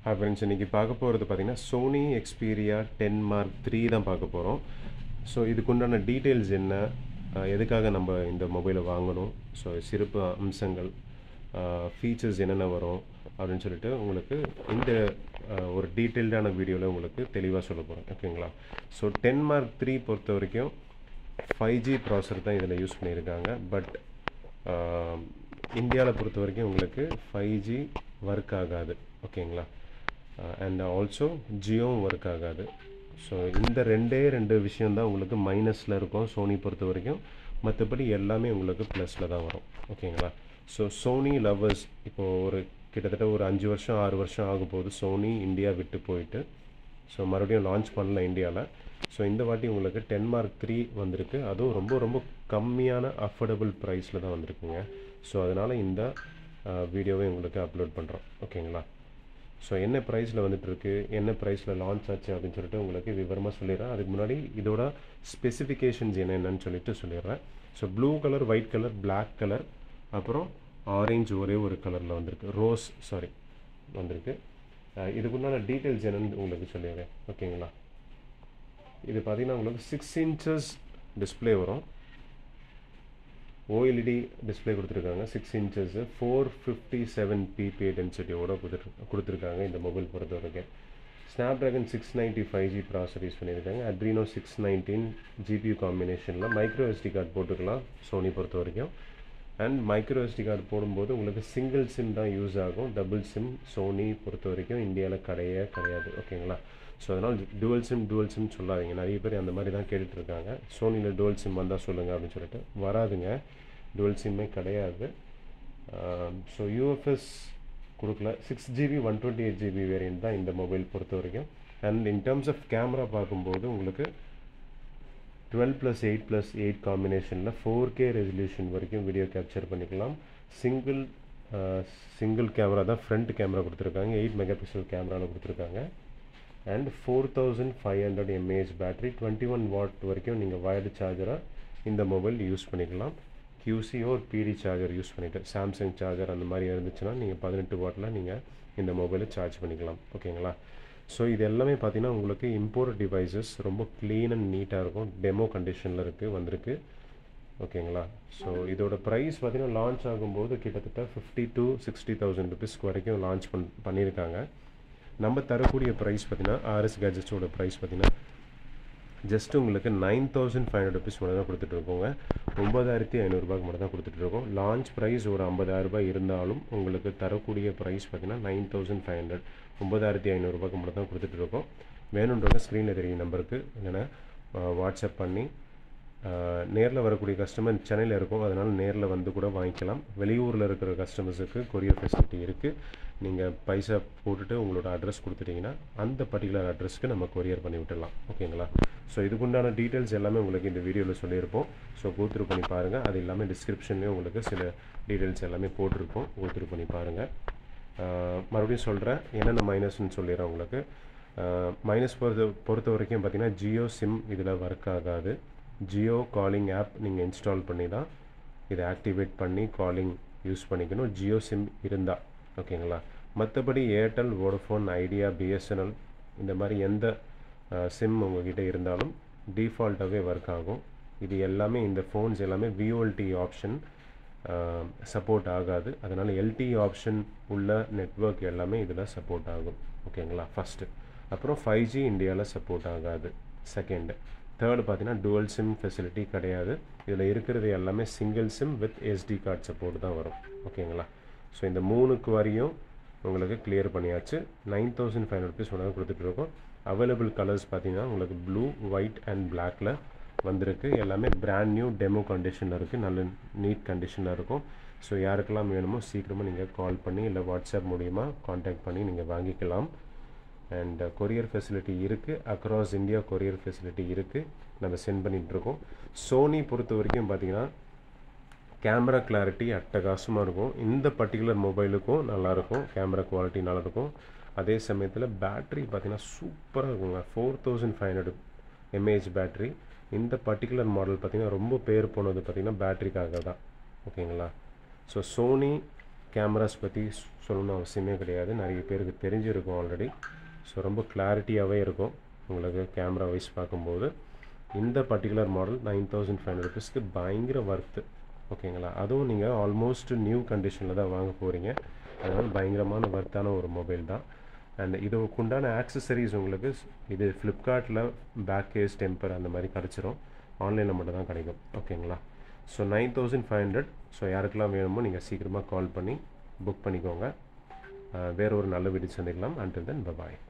hi friends இன்றைக்கி பார்க்க போகிறது பார்த்தீங்கன்னா Sony Xperia ten mark three தான் பார்க்க போகிறோம் ஸோ இதுக்குண்டான டீட்டெயில்ஸ் என்ன அஹ் எதுக்காக நம்ம இந்த மொபைலை வாங்கணும் ஸோ சிறப்பு அம்சங்கள் ஃபீச்சர்ஸ் என்னென்ன வரும் அப்படின்னு சொல்லிட்டு உங்களுக்கு இந்த அஹ், ஒரு டீட்டெயில்டான வீடியோவில் உங்களுக்கு தெளிவாக சொல்ல போகிறேன் ஓகேங்களா ஸோ டென் மார்க் த்ரீ பொறுத்த வரைக்கும் ஃபைவ் ஜி ப்ராசர் தான் இதில் யூஸ் பண்ணியிருக்காங்க பட் இந்தியாவில் பொறுத்த வரைக்கும் உங்களுக்கு ஃபைவ் ஜி ஒர்க் ஆகாது ஓகேங்களா அண்ட் ஆல்சோ ஜியோவும் ஒர்க் ஆகாது ஸோ இந்த ரெண்டே ரெண்டு விஷயந்தான் உங்களுக்கு மைனஸில் இருக்கும் சோனி பொறுத்த வரைக்கும் மற்றபடி எல்லாமே உங்களுக்கு ப்ளஸில் தான் வரும் ஓகேங்களா ஸோ சோனி லவ்வர்ஸ் இப்போது ஒரு கிட்டத்தட்ட ஒரு அஞ்சு வருஷம் ஆறு வருஷம் ஆகும் போது சோனி இந்தியா விட்டு போயிட்டு ஸோ மறுபடியும் லான்ச் பண்ணல இந்தியாவில் ஸோ இந்த வாட்டி உங்களுக்கு டென் மார்க் த்ரீ வந்திருக்கு அதுவும் ரொம்ப ரொம்ப கம்மியான அஃபோர்டபுள் ப்ரைஸில் தான் வந்திருக்குங்க ஸோ அதனால் இந்த வீடியோவை உங்களுக்கு அப்லோட் பண்ணுறோம் ஓகேங்களா ஸோ என்ன ப்ரைஸில் வந்துட்டு இருக்கு என்ன ப்ரைஸில் லான்ச் ஆச்சு அப்படின்னு சொல்லிட்டு உங்களுக்கு விவரமாக சொல்லிடுறேன் அதுக்கு முன்னாடி இதோட ஸ்பெசிஃபிகேஷன்ஸ் என்னென்னு சொல்லிட்டு சொல்லிடுறேன் so blue colour white colour Black colour அப்புறம் ஆரஞ்சு ஒரே ஒரு கலரில் வந்திருக்கு ரோஸ் சாரி வந்திருக்கு அஹ் இதுக்குண்டான டீட்டெயில்ஸ் என்னன்னு உங்களுக்கு சொல்லிடுறேன் ஓகேங்களா இது பார்த்தீங்கன்னா உங்களுக்கு சிக்ஸ் இன்ச்சஸ் டிஸ்ப்ளே வரும் ஓஎல்இடி டிஸ்ப்ளே கொடுத்துருக்காங்க six inches four fifty seven PPA டென்சிட்டியோட கொடுத்துரு கொடுத்துருக்காங்க இந்த மொபைல் பொறுத்த வரைக்கும் snapdragon six ninety five G processor use பண்ணியிருக்காங்க அட்ரினோ சிக்ஸ் நைன்டீன் ஜிபியூ காம்பினேஷனில் மைக்ரோ எஸ்டி கார்டு போட்டுக்கலாம் சோனி பொறுத்த வரைக்கும் அண்ட் மைக்ரோ எஸ்டி கார்டு போடும்போது உங்களுக்கு சிங்கிள் சிம் தான் யூஸ் ஆகும் டபுள் சிம் சோனி பொறுத்த வரைக்கும் இந்தியாவில் கிடையவே கிடையாது ஓகேங்களா ஸோ அதனால் டுவல் சிம் டுவல் சிம் சொல்லாதீங்க நிறைய பேர் அந்த மாதிரி தான் கேட்டுட்டு இருக்காங்க சோனியில் டுவல் சிம் வந்தால் சொல்லுங்கள் அப்படின்னு சொல்லிட்டு வராதுங்க டுவல் சிம்மே கிடையாது ஸோ யூஎஃப்எஸ் கொடுக்கல six GB one twenty eight GB variant தான் இந்த மொபைல் பொறுத்த வரைக்கும் and in terms of camera பார்க்கும்போது உங்களுக்கு twelve plus eight plus eight காம்பினேஷனில் ஃபோர் கே ரெசல்யூஷன் வரைக்கும் வீடியோ கேப்சர் பண்ணிக்கலாம் சிங்கிள் சிங்கிள் கேமரா தான் ஃப்ரண்ட் கேமரா கொடுத்துருக்காங்க எயிட் மெகா பிக்சல் கேமராவில் கொடுத்துருக்காங்க and four thousand five hundred MAH battery twenty one watt வரைக்கும் நீங்கள் வயர்டு சார்ஜராக இந்த மொபைல் யூஸ் பண்ணிக்கலாம் கியூசியோ ஒரு பிடி சார்ஜர் யூஸ் பண்ணிவிட்டு சாம்சங் சார்ஜர் அந்த மாதிரி இருந்துச்சுன்னா நீங்கள் பதினெட்டு வாட்டில் நீங்கள் இந்த மொபைலை சார்ஜ் பண்ணிக்கலாம் ஓகேங்களா ஸோ இது எல்லாமே பார்த்தீங்கன்னா உங்களுக்கு இம்போர்ட் டிவைசஸ் ரொம்ப க்ளீன் அண்ட் நீட்டாக இருக்கும் டெமோ கண்டிஷனில் இருக்குது வந்திருக்கு ஓகேங்களா ஸோ இதோட ப்ரைஸ் பார்த்தீங்கன்னா லான்ச் ஆகும்போது கிட்டத்தட்ட ஃபிஃப்டி டு சிக்ஸ்டி தௌசண்ட் ருபீஸ்க்கு வரைக்கும் லான்ச் பண் பண்ணியிருக்காங்க நம்ம தரக்கூடிய ப்ரைஸ் பார்த்தீங்கன்னா ஆர்எஸ் கேஜெட்ஸோட ப்ரைஸ் பார்த்தீங்கன்னா ஜஸ்ட் உங்களுக்கு nine thousand five hundred rupees மட்டும் தான் கொடுத்துட்ருக்கோங்க ஒம்பதாயிரத்தி ஐநூறுரூபாய்க்கு மட்டும் தான் கொடுத்துட்ருக்கோம் லான்ச் ப்ரைஸ் ஒரு ஐம்பதாயிரம் ரூபாய் இருந்தாலும் உங்களுக்கு தரக்கூடிய ப்ரைஸ் பார்த்தீங்கன்னா நைன் தௌசண்ட் ஃபைவ் ஹண்ட்ரட் ஒம்பதாயிரத்தி ஐநூறுரூபாய்க்கு மட்டும் தான் கொடுத்துட்ருக்கோம் வேணுன்றவங்க ஸ்க்ரீனில் தெரியும் நம்பருக்கு இல்லைன்னா வாட்ஸ்அப் பண்ணி நேரில் வரக்கூடிய கஸ்டமர் சென்னையில் இருக்கும் அதனால் நேரில் வந்து கூட வாங்கிக்கலாம் வெளியூரில் இருக்கிற கஸ்டமர்ஸுக்கு கொரியர் ஃபெசிலிட்டி இருக்குது நீங்கள் பைசா போட்டுட்டு உங்களோட அட்ரஸ் கொடுத்துட்டிங்கன்னா அந்த பர்டிகுலர் அட்ரஸ்க்கு நம்ம கொரியர் பண்ணி விட்டுடலாம் ஓகேங்களா ஸோ இதுக்குண்டான டீட்டெயில்ஸ் எல்லாமே உங்களுக்கு இந்த வீடியோவில் சொல்லியிருப்போம் ஸோ கோத்ரூ பண்ணி பாருங்கள் அது இல்லாமல் டிஸ்கிரிப்ஷன்லேயும் உங்களுக்கு சில டீட்டெயில்ஸ் எல்லாமே போட்டிருப்போம் கோத்ரூ பண்ணி பாருங்கள் மறுபடியும் சொல்கிறேன் என்னென்ன மைனஸ்ன்னு சொல்லிடுறேன் உங்களுக்கு மைனஸ் பொறுத்த பொறுத்த வரைக்கும் பார்த்தீங்கன்னா ஜியோ சிம் இதில் ஒர்க் ஆகாது ஜியோ காலிங் ஆப் நீங்கள் இன்ஸ்டால் பண்ணி தான் இதை ஆக்டிவேட் பண்ணி காலிங் யூஸ் பண்ணிக்கணும் ஜியோ சிம் இருந்தால் ஓகேங்களா மற்றபடி ஏர்டெல் வோடஃபோன் ஐடியா பிஎஸ்என்எல் இந்த மாதிரி எந்த சிம் உங்ககிட்ட இருந்தாலும் டிஃபால்ட்டாகவே ஒர்க் ஆகும் இது எல்லாமே இந்த ஃபோன்ஸ் எல்லாமே விஓஎல்டி ஆப்ஷன் சப்போர்ட் ஆகாது அதனால் எல்டி ஆப்ஷன் உள்ள நெட்ஒர்க் எல்லாமே இதில் சப்போர்ட் ஆகும் ஓகேங்களா ஃபஸ்ட்டு அப்புறம் ஃபைவ் ஜி இந்தியாவில் சப்போர்ட் ஆகாது செகண்டு தேர்டு பார்த்தீங்கன்னா டுவல் சிம் ஃபெசிலிட்டி கிடையாது இதில் இருக்கிறது எல்லாமே single SIM with SD card support தான் வரும் ஓகேங்களா ஸோ இந்த மூணுக்கு வரையும் உங்களுக்கு கிளியர் பண்ணியாச்சு nine thousand five hundred rupees ஒன்று கொடுத்துட்ருக்கோம் அவைலபிள் கலர்ஸ் பார்த்தீங்கன்னா உங்களுக்கு ப்ளூ ஒயிட் அண்ட் பிளாக்ல வந்திருக்கு எல்லாமே பிராண்ட் நியூ டெமோ கண்டிஷனில் இருக்குது நல்ல நீட் கண்டிஷனில் இருக்கும் ஸோ யாருக்கெல்லாம் வேணுமோ சீக்கிரமாக நீங்கள் கால் பண்ணி இல்லை வாட்ஸ்அப் மூலிமா காண்டாக்ட் பண்ணி நீங்கள் வாங்கிக்கலாம் அண்ட் கொரியர் ஃபெசிலிட்டி இருக்குது அக்ராஸ் இந்தியா கொரியர் ஃபெசிலிட்டி இருக்குது நம்ம சென்ட் பண்ணிகிட்ருக்கோம் சோனி பொறுத்த வரைக்கும் பார்த்தீங்கன்னா கேமரா கிளாரிட்டி அட்டகாசமாக இருக்கும் இந்த பர்டிகுலர் மொபைலுக்கும் நல்லாயிருக்கும் கேமரா குவாலிட்டி நல்லாயிருக்கும் அதே சமயத்தில் பேட்ரி பார்த்தீங்கன்னா சூப்பராக இருக்குங்க four thousand five hundred MAH battery இந்த பர்டிகுலர் மாடல் பார்த்தீங்கன்னா ரொம்ப பேர் போனது பார்த்தீங்கன்னா பேட்ரிக்காக தான் ஓகேங்களா ஸோ சோனி கேமராஸ் பற்றி சொல்லணும்னு அவசியமே கிடையாது நிறைய பேருக்கு தெரிஞ்சிருக்கும் ஆல்ரெடி ஸோ ரொம்ப கிளாரிட்டியாகவே இருக்கும் உங்களுக்கு கேமரா வைஸ் பார்க்கும்போது இந்த particular model nine thousand five hundred ருபீஸ்க்கு பயங்கர ஒர்த்து ஓகேங்களா அதுவும் நீங்கள் ஆல்மோஸ்ட் நியூ கண்டிஷனில் தான் வாங்க போகிறீங்க அதனால் பயங்கரமான ஒர்த்தான ஒரு மொபைல் தான் அண்ட் இதுக்கு உண்டான ஆக்சசரிஸ் உங்களுக்கு இது ஃப்ளிப்கார்ட்டில் பேக் கேஸ் டெம்பர் அந்த மாதிரி கிடச்சிரும் ஆன்லைனில் மட்டும் தான் கிடைக்கும் ஓகேங்களா so nine thousand five hundred so யாருக்கெல்லாம் வேணுமோ நீங்கள் சீக்கிரமாக கால் பண்ணி புக் பண்ணிக்கோங்க வேற ஒரு நல்ல வீடியோ சந்திக்கலாம் அண்டில் தென் பபாய்